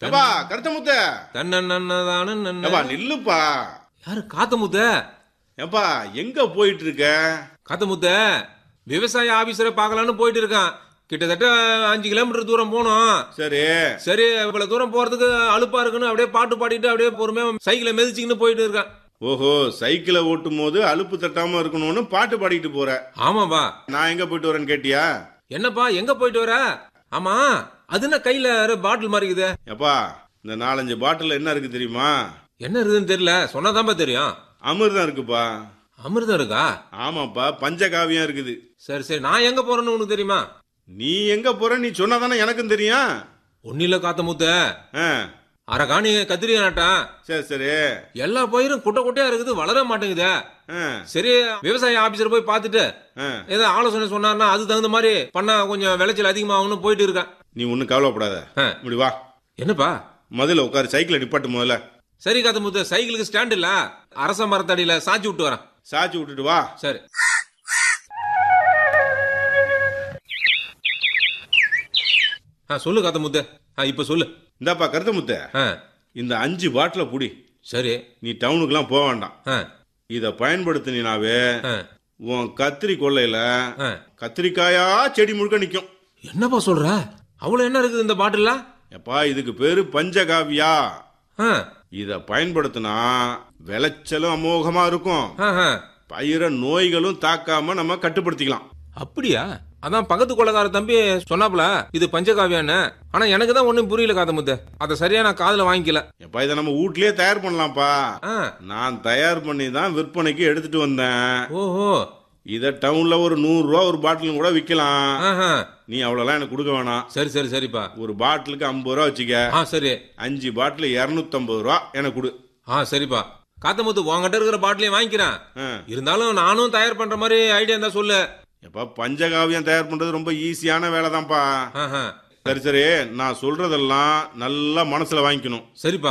ஏப்பா கருத்த முத்த தன்னதான ஏப்பா நில்லுப்பா யாரு காத்த முத்த ஏப்பா எங்க போயிட்டு இருக்க காத்த முத்த விவசாய ஆபீசரை பார்க்கலான்னு போயிட்டு இருக்கான் கிட்டத்தட்ட அஞ்சு கிலோமீட்டர் தூரம் போனோம் சரி சரி இவ்வளவு தூரம் போறதுக்கு அலுப்பா இருக்குன்னு அப்படியே பாட்டு பாடிட்டு அப்படியே பொறுமையா சைக்கிளை மிதிச்சுக்கின்னு போயிட்டு இருக்கான் ஓஹோ சைக்கிளை ஓட்டும் போது அலுப்பு தட்டாம இருக்கணும்னு பாட்டு பாடிட்டு போற ஆமாப்பா நான் எங்க போயிட்டு வரேன்னு கேட்டியா என்னப்பா எங்க போயிட்டு வர ஆமா அது என்ன கையில பாட்டில் மாதிரி இருக்குது ஏப்பா இந்த நாலஞ்சு பாட்டில் என்ன இருக்கு தெரியுமா என்ன இருக்குதுன்னு தெரியல சொன்னாதான்ப்பா தெரியும் அமிர்தம் இருக்குப்பா அமிர்தம் இருக்கா ஆமாப்பா பஞ்சகாவியம் இருக்குது சரி சரி நான் எங்க போறேன்னு உனக்கு தெரியுமா நீ எங்க போற நீ சொன்னாதானே எனக்கும் தெரியும் ஒன்னில காத்த முத்த ஆ, அரகாணி கத்திரிக்காய் நட்டான் சரி சரி எல்லா பயிரும் குட்டை குட்டையா இருக்குது வளர மாட்டேங்குதே ஆ, சரி விவசாய ஆபீசர் போய் பார்த்துட்டு ஆ. ஏதோ ஆலோசனை சொன்னார்னா அது தகுந்த மாதிரி பண்ணா கொஞ்சம் விளைச்சல் அதிகமாகும்னு போயிட்டு இருக்கேன் நீ ஒன்றும் கவலைப்படாத ஆ. இப்படி வா என்னப்பா முதல்ல உட்காரு சைக்கிளை நிப்பாட்டு முதல்ல சரி காத்த முத்த சைக்கிளுக்கு ஸ்டாண்ட் இல்ல அரச மரத்தடியில சாச்சி விட்டு வரேன் சாச்சி விட்டுட்டு வா சரி ஆ சொல்லு காத்த முத்த ஆ இப்ப சொல்லு இந்தாப்பா கருத்த முத்த ஆ இந்த அஞ்சு பாட்டில புடி சரி நீ டவுனுக்குலாம் போக வேண்டாம் ஆ இதை பயன்படுத்தினாவே ஆ உன் கத்திரி கொள்ளையில ஆ கத்திரிக்காயா செடி முழுக்க நிற்கும் என்னப்பா சொல்ற அவ்வளவு என்ன இருக்குது இந்த பாட்டில எப்பா இதுக்கு பேரு பஞ்சகாவியா ஆ இதை பயன்படுத்தினா விளைச்சலும் அமோகமா இருக்கும் ஆ, ஆ. பயிர நோய்களும் தாக்காம நம்ம கட்டுப்படுத்திக்கலாம் அப்படியா அதான் பக்கத்து கொள்ளக்கார தம்பி சொன்னாப்ல இது பஞ்சகாவியான்னு ஆனா எனக்கு தான் ஒண்ணும் புரியல காத்த முத்த அதை சரியா நான் காதுல வாங்கிக்கல எப்பா இதை நம்ம வீட்லயே தயார் பண்ணலாம்ப்பா ஆ நான் தயார் பண்ணி தான் விற்பனைக்கு எடுத்துட்டு வந்தேன் ஓஹோ இதை டவுன்ல ஒரு நூறு ரூபா ஒரு பாட்டிலும் கூட விற்கலாம் ஆஹா நீ அவ்வளோலாம் எனக்கு கொடுக்க வேணாம் சரி சரி சரிப்பா ஒரு பாட்டிலுக்கு ஐம்பது ரூபா வச்சுக்க ஆ சரி அஞ்சு பாட்டில் இரநூத்தம்பது ரூபா எனக்கு கொடு ஆ சரிப்பா காத்தமுத்து உங்ககிட்ட இருக்கிற பாட்டிலையும் வாங்கிக்கிறேன் ஆ. இருந்தாலும் நானும் தயார் பண்ற மாதிரி ஐடியா இருந்தா சொல்லு எப்பா பஞ்சகாவியம் தயார் பண்றது ரொம்ப ஈஸியான வேலை தான்ப்பா ஆஹா. சரி சரி நான் சொல்றதெல்லாம் நல்லா மனசுல வாங்கிக்கணும் சரிப்பா